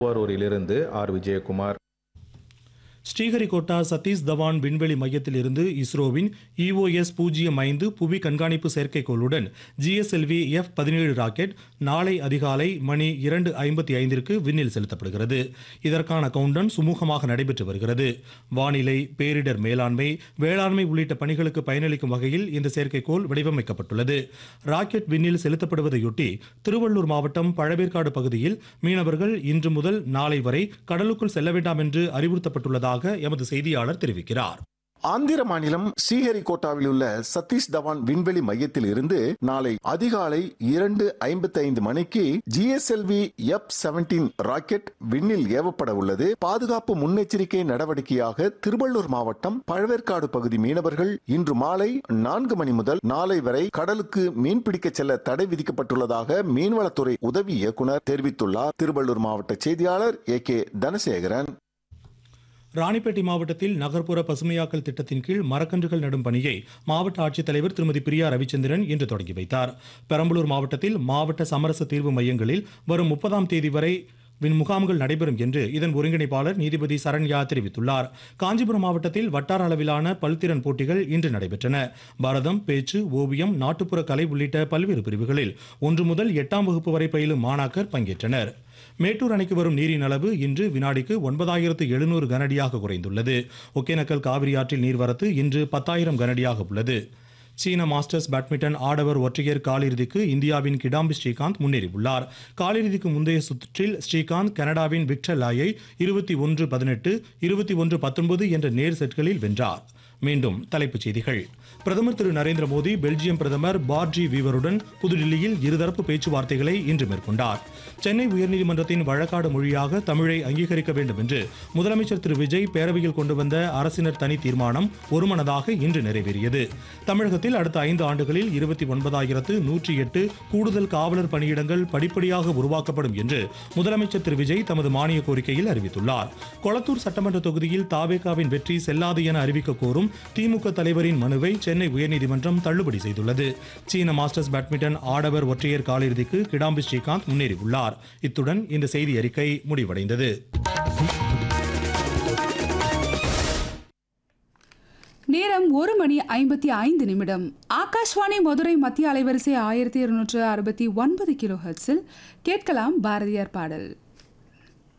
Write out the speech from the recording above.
திருவாரூரிலிருந்து R Vijayakumar Sriharikota Satish Dhawan விண்வெளி மையத்தில் இருந்து இஸ்ரோவின் இஓஎஸ் பூஜ்ஜியம் ஐந்து புவி கண்காணிப்பு செயற்கைக்கோளுடன் ஜிஎஸ்எல்வி எஃப் பதினேழு ராக்கெட் நாளை அதிகாலை மணி இரண்டு ஐம்பத்தி ஐந்திற்கு விண்ணில் செலுத்தப்படுகிறது இதற்கான கவுண்டன் சுமூகமாக நடைபெற்று வருகிறது வானிலை பேரிடர் மேலாண்மை வேளாண்மை உள்ளிட்ட பணிகளுக்கு பயனளிக்கும் வகையில் இந்த செயற்கைக்கோள் வடிவமைக்கப்பட்டுள்ளது ராக்கெட் விண்ணில் செலுத்தப்படுவதையொட்டி திருவள்ளூர் மாவட்டம் பழவேற்காடு பகுதியில் மீனவர்கள் இன்று முதல் நாளை வரை கடலுக்குள் செல்ல வேண்டாம் என்று அறிவுறுத்தப்பட்டுள்ளதாக எமது செய்தியாளர் தெரிவிக்கிறார் ஆந்திர மாநிலம் ஸ்ரீஹரிகோட்டாவில் உள்ள சதீஷ் தவான் விண்வெளி மையத்தில் இருந்து நாளை அதிகாலை இரண்டு ஐம்பத்தி ஐந்து மணிக்கு ஜிஎஸ்எல்வி எஃப் செவன்டீன் ராக்கெட் விண்ணில் ஏவப்பட உள்ளது பாதுகாப்பு முன்னெச்சரிக்கை நடவடிக்கையாக திருவள்ளூர் மாவட்டம் பழவேற்காடு பகுதி மீனவர்கள் இன்று மாலை நான்கு மணி முதல் நாளை வரை கடலுக்கு மீன்பிடிக்க செல்ல தடை விதிக்கப்பட்டுள்ளதாக மீன்வளத்துறை உதவி இயக்குனர் தெரிவித்துள்ளார் திருவள்ளூர் மாவட்ட செய்தியாளர் ஏ கே தனசேகரன் ராணிப்பேட்டை மாவட்டத்தில் நகர்ப்புற பசுமையாக்கல் திட்டத்தின் கீழ் மரக்கன்றுகள் நடும் பணியை மாவட்ட ஆட்சித்தலைவர் திருமதி பிரியா ரவிச்சந்திரன் இன்று தொடங்கி வைத்தார் பெரம்பலூர் மாவட்டத்தில் மாவட்ட சமரச தீர்வு மையங்களில் வரும் முப்பதாம் தேதி வரை வின் முகாம்கள் நடைபெறும் என்று இதன் ஒருங்கிணைப்பாளர் நீதிபதி சரண்யா தெரிவித்துள்ளார் காஞ்சிபுரம் மாவட்டத்தில் வட்டார அளவிலான பல்திறன் போட்டிகள் இன்று நடைபெற்றன பரதம் பேச்சு ஓவியம் நாட்டுப்புற கலை உள்ளிட்ட பல்வேறு பிரிவுகளில் ஒன்று முதல் எட்டாம் வகுப்பு வரை பயிலும் மாணாக்கர் பங்கேற்றனர் மேட்டூர் அணைக்கு வரும் நீரின் அளவு இன்று வினாடிக்கு ஒன்பதாயிரத்து எழுநூறு கனஅடியாக குறைந்துள்ளது ஒகேனக்கல் காவிரி ஆற்றில் நீர்வரத்து இன்று பத்தாயிரம் கனஅடியாக உள்ளது சீன மாஸ்டர்ஸ் பேட்மிண்டன் ஆடவர் ஒற்றையர் காலிறுதிக்கு இந்தியாவின் கிடாம்பி ஸ்ரீகாந்த் முன்னேறியுள்ளார் காலிறுதிக்கு முந்தைய சுற்றில் ஸ்ரீகாந்த் கனடாவின் விக்டர் லாயை இருபத்தி ஒன்று பதினெட்டு இருபத்தி ஒன்று பத்தொன்பது என்ற நேர் செட்களில் வென்றார் மீண்டும் தலைப்புச் செய்திகள் பிரதமர் திரு நரேந்திர மோடி பெல்ஜியம் பிரதமர் பார்ஜி வீவருடன் புதுடில்லியில் இருதரப்பு பேச்சுவார்த்தைகளை இன்று மேற்கொண்டார் சென்னை உயர்நீதிமன்றத்தின் வழக்காடு மொழியாக தமிழை அங்கீகரிக்க வேண்டும் என்று முதலமைச்சர் திரு விஜய் பேரவையில் கொண்டு வந்த அரசினர் தனி தீர்மானம் ஒருமனதாக இன்று நிறைவேறியது தமிழகத்தில் அடுத்த ஐந்து ஆண்டுகளில் இருபத்தி ஒன்பதாயிரத்து நூற்றி எட்டு கூடுதல் காவலர் பணியிடங்கள் படிப்படியாக உருவாக்கப்படும் என்று முதலமைச்சர் திரு விஜய் தமது மானிய கோரிக்கையில் அறிவித்துள்ளார் கொளத்தூர் சட்டமன்ற தொகுதியில் தாவேகாவின் வெற்றி செல்லாது என அறிவிக்க கோரும் திமுக தலைவரின் மனுவை சென்னை உயர்நீதிமன்றம் தள்ளுபடி செய்துள்ளது சீன மாஸ்டர்ஸ் பேட்மிண்டன் ஆடவர் ஒற்றையர் காலிறுதிக்கு கிடாம்பி ஸ்ரீகாந்த் முன்னேறியுள்ளார் இத்துடன் இந்த செய்தி அறிக்கை முடிவடைந்தது நேரம் ஒரு மணி ஐம்பத்தி ஐந்து நிமிடம் ஆகாஷ்வாணி மதுரை மத்திய அலைவரிசை ஆயிரத்தி இருநூற்று அறுபத்தி ஒன்பது கிலோ ஹெர்ட்ஸில் கேட்கலாம் பாரதியார் பாடல்